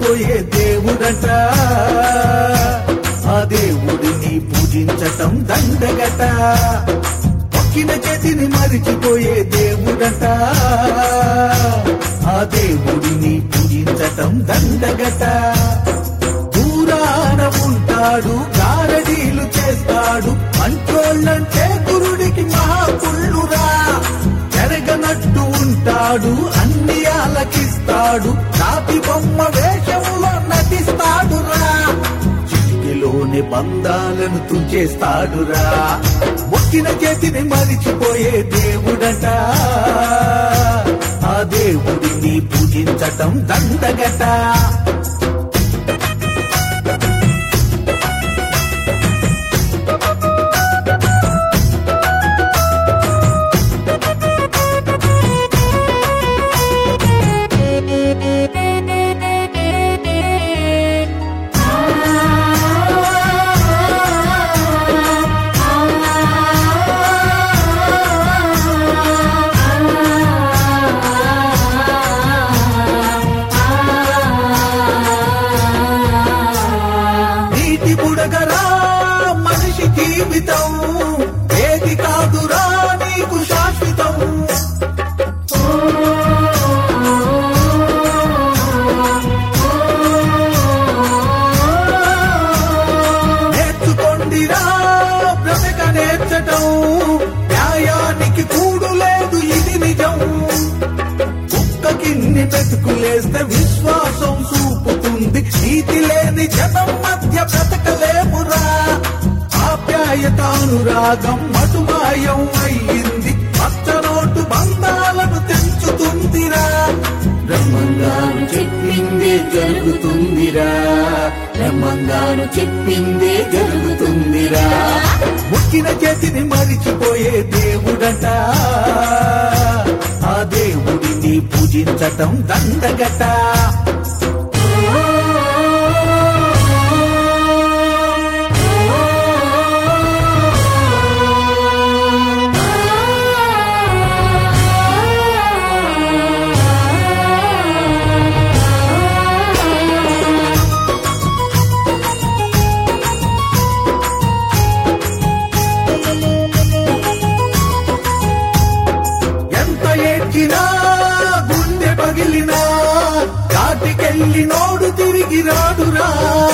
మరిచిపోయే దేవుడట ఆ దేవుడిని పూజించటం దండగట మొక్కిన చేతిని మరిచిపోయే దేవుడట ఆ దేవుడిని పూజించటం దండగట దూరాన ఉంటాడు గారడీలు చేస్తాడు మంచోళ్ళంటే గురుడికి మహాపుళ్ళురా జరగనట్టు ఉంటాడు అన్ని ఆలకిస్తాడు రాతి బొమ్మ వేషంలో నటిస్తాడురా చిటికెలోని బంధాలను తుంచేస్తాడురా మొక్కిన చేతిని మరిచిపోయే దేవుడట ఆ దేవుడిని పూజించటం దండగట నీటి బుడగరా మనిషి జీవితం ఏది కాదురా నీకు శాశ్వతం నేర్చుకోండిరా బ్రతక నేర్చటం న్యాయానికి కూడు లేదు ఇది నిజం కుక్కకిన్ని మెతుకులేస్తే విశ్వాసం చూపుతుంది నీతి లేని జనం మధ్య బ్రతకలేమురా ఆప్యాయతానురాగం మటుమాయం అయ్యింది పచ్చనోటు బంధాలను తెంచుతుందిరా బ్రహ్మంగారు చెప్పిందే జరుగుతుందిరా బ్రహ్మంగారు చెప్పిందే జరుగుతుందిరా ముక్కిన చేతిని మరిచిపోయే దేవుడట ఆ దేవుడిని పూజించటం దండగట ఎంత ఏడ్చినా గుండె పగిలినా కాటికెళ్ళి నోడు తిరిగి రాడురా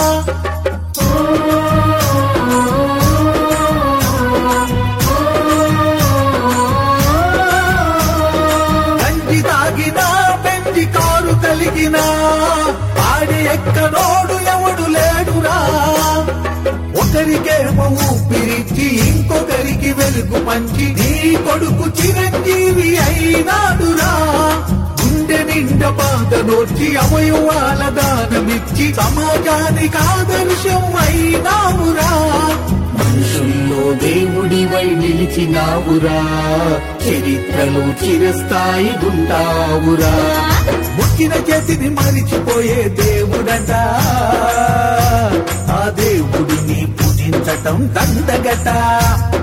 గంజి తాగినా పెంచి కారు కలిగినా ఆడి ఎక్కనోడు ఎవడు లేడురా ఒకరికేమో ఊపిరిచ్చి ఇంకొకరికి వెలుగు పంచి నీ కొడుకు చిరంజీవి అయినాడురా గుండె నిండా బాధ నోర్చి అవయవాల దానమిచ్చి సమాజానికి ఆదర్శం అయినావురా మనుషుల్లో దేవుడివై నిలిచినావురా చరిత్రలో చిరస్థాయి గుంటావురా ముక్కిన చేతిని మరిచిపోయే దేవుడట ఆ దేవుడిని పూజించటం దండగట